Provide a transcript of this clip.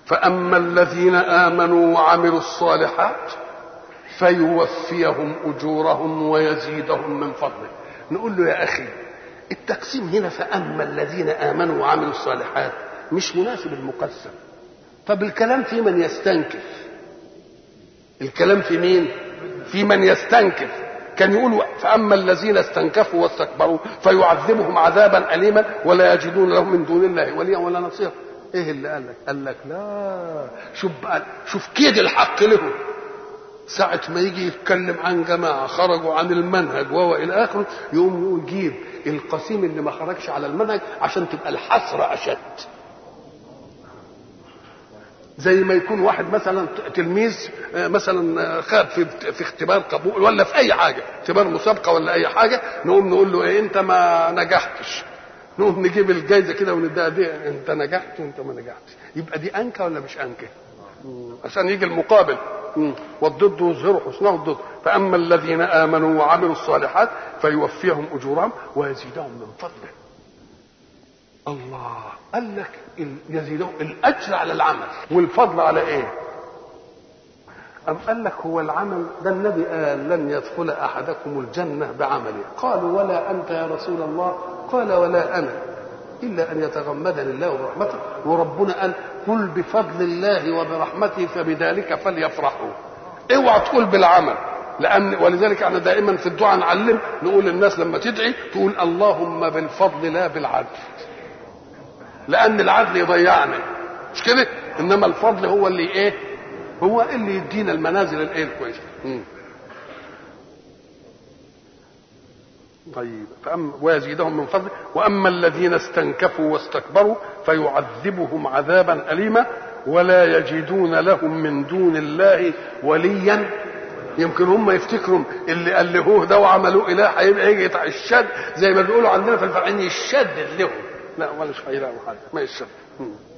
فأما الذين آمنوا وعملوا الصالحات فيوفيهم أجورهم ويزيدهم من فضله نقول له يا أخي التقسيم هنا فأما الذين آمنوا وعملوا الصالحات مش مناسب المقسم طب الكلام في من يستنكف الكلام في مين في من يستنكف كان يقول فأما الذين استنكفوا واستكبروا فيعذبهم عذابا أليما ولا يجدون لهم من دون الله وليا ولا نصيرا ايه اللي قال لك قال لك لا شوف بقى شوف كيد الحق لهم ساعة ما يجي يتكلم عن جماعة خرجوا عن المنهج وهو إلى آخره يقوم يقول جيب القسيم اللي ما خرجش على المنهج عشان تبقى الحسرة أشد زي ما يكون واحد مثلا تلميذ مثلا خاب في في اختبار قبول ولا في اي حاجه اختبار مسابقه ولا اي حاجه نقوم نقول له ايه انت ما نجحتش نقوم نجيب الجايزه كده ونديها دي انت نجحت وانت ما نجحتش يبقى دي انكى ولا مش انكى عشان يجي المقابل والضد يظهر حسنه الضد فاما الذين امنوا وعملوا الصالحات فيوفيهم اجورهم ويزيدهم من فضله الله قال لك يزيدهم الاجر على العمل والفضل على ايه أم قال لك هو العمل ده النبي قال لن يدخل أحدكم الجنة بعمله قالوا ولا أنت يا رسول الله قال ولا أنا إلا أن يتغمدني الله برحمته وربنا قال قل بفضل الله وبرحمته فبذلك فليفرحوا اوعى تقول بالعمل لأن ولذلك احنا دائما في الدعاء نعلم نقول للناس لما تدعي تقول اللهم بالفضل لا بالعدل لأن العدل يضيعنا مش كده إنما الفضل هو اللي إيه هو اللي يدينا المنازل الايه الكويسه طيب فأما ويزيدهم من فضله واما الذين استنكفوا واستكبروا فيعذبهم عذابا اليما ولا يجدون لهم من دون الله وليا يمكن هم يفتكروا اللي الهوه ده وعملوه اله هيبقى يجي الشد زي ما بيقولوا عندنا في الفرعين يشدد لهم لا ولا مش هيلاقوا حاجه ما يشدد